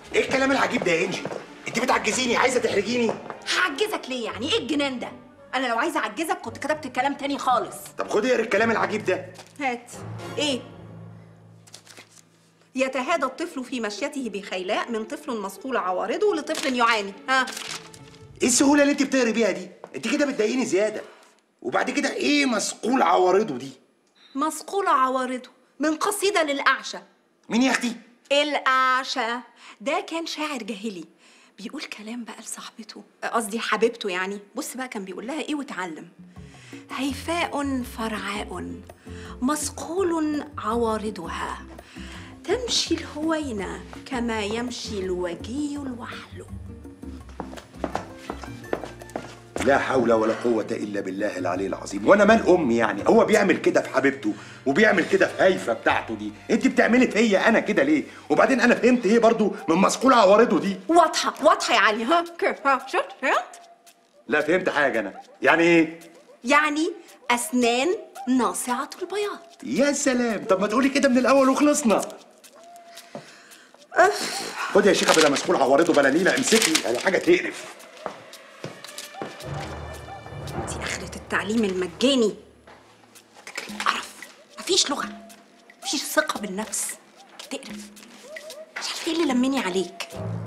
ايه الكلام العجيب ده يا انجي انت بتعجزيني عايزه تحرجيني هعجزك ليه يعني ايه الجنان ده انا لو عايزه اعجزك كنت كتبت الكلام تاني خالص طب خدي اقري الكلام العجيب ده هات ايه يتهادى الطفل في مشيته بخيلاء من طفل مصقول عوارضه لطفل يعاني ها ايه السهوله اللي انت بتقري بيها دي انت كده بتضايقيني زياده وبعد كده ايه مسقول عوارضه دي مصقول عوارضه من قصيده للاعشى مين يا اختي الأعشى ده كان شاعر جاهلي بيقول كلام بقى لصاحبته قصدي حبيبته يعني بص بقى كان بيقول لها ايه واتعلم هيفاء فرعاء مصقول عوارضها تمشي الهوينة كما يمشي الوجي الوحل لا حول ولا قوة إلا بالله العلي العظيم وأنا مال أمي يعني هو بيعمل كده في حبيبته وبيعمل كده في هيفا بتاعته دي أنت بتعملي فيا أنا كده ليه وبعدين أنا فهمت إيه برضو من مسقول عوارضه دي واضحة واضحة يا علي ها كيف ها شفت فهمت لا فهمت حاجة أنا يعني إيه يعني أسنان ناصعة البياض يا سلام طب ما تقولي كده من الأول وخلصنا خد يا شيخة بلا مسقول عوارضه بلا نيلة امسكي على حاجة تقرف دي آخرة التعليم المجاني تكريم قرف مفيش لغة مفيش ثقة بالنفس تقرف مش عارفة ايه اللي لمني عليك